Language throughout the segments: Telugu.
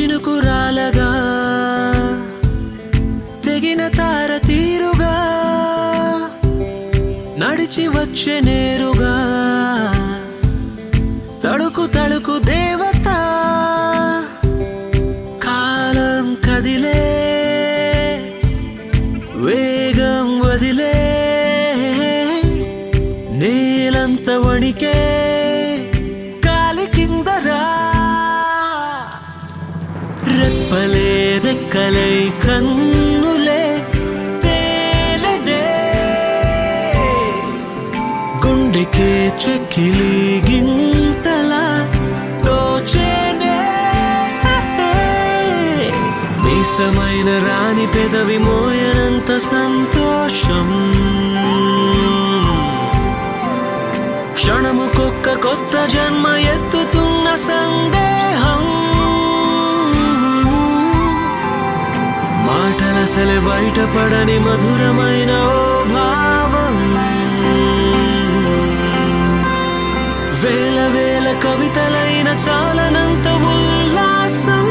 చినుకు రాలగా తెగిన తార తీరుగా నడిచి వచ్చే నేరుగా తడుకు తడుకు దేవత కాలం కదిలే వేగం వదిలే నేలంత వణికే కాలి కిందరా రెప్పలే దెక్కలై కన్నులే తేలడే గుండెకే చెక్కిలి గింతలా తోచేనే మీసమైన రాని పెదవి మోయనంత సంతోషం క్షణముకొక్క కొత్త జన్మ ఎత్తుతున్న సందేహం మాటలసలే బయటపడని మధురమైన ఓ భావం వేల వేల కవితలైన చాలనంత ఉల్లాసం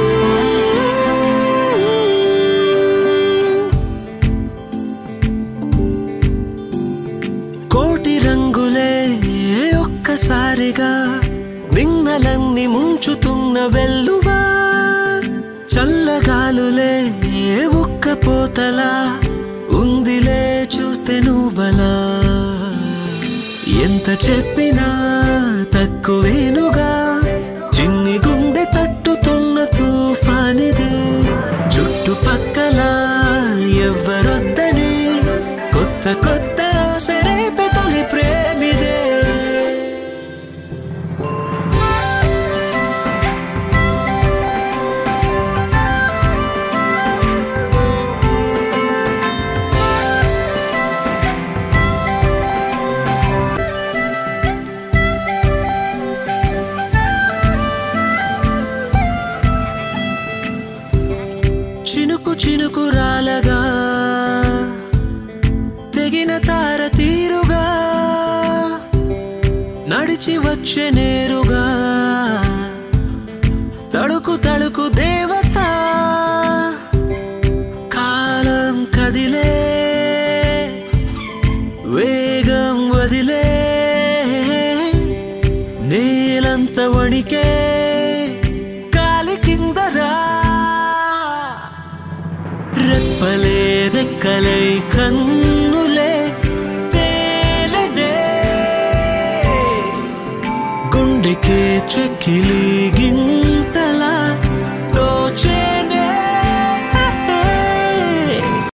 కోటి రంగులే ఒక్కసారిగా నిన్నలన్నీ ముంచుతున్న వెల్లువా చల్లగాలులే ఒక్క పోతలా ఉందిలే చూస్తే నువ్వలా ఎంత చెప్పినా తక్కువేనుగా చిన్ని గుండె తట్టుతున్న తుఫానిదే చుట్టుపక్కల ఎవ్వరొద్దని కొత్త కొత్త సరేపే తొలి ప్రేమిదే చినుకు చినుకు రాలగా తెగిన తార తీరుగా నడిచి వచ్చే నేరుగా తడుకు తడుకు దేవత కాలం కదిలే వేగం వదిలే నేలంత వణికే కాలి కిందరా రెప్పలే దెక్కలై కన్నులే తేలడే గుండెకే చెక్కిలి గింత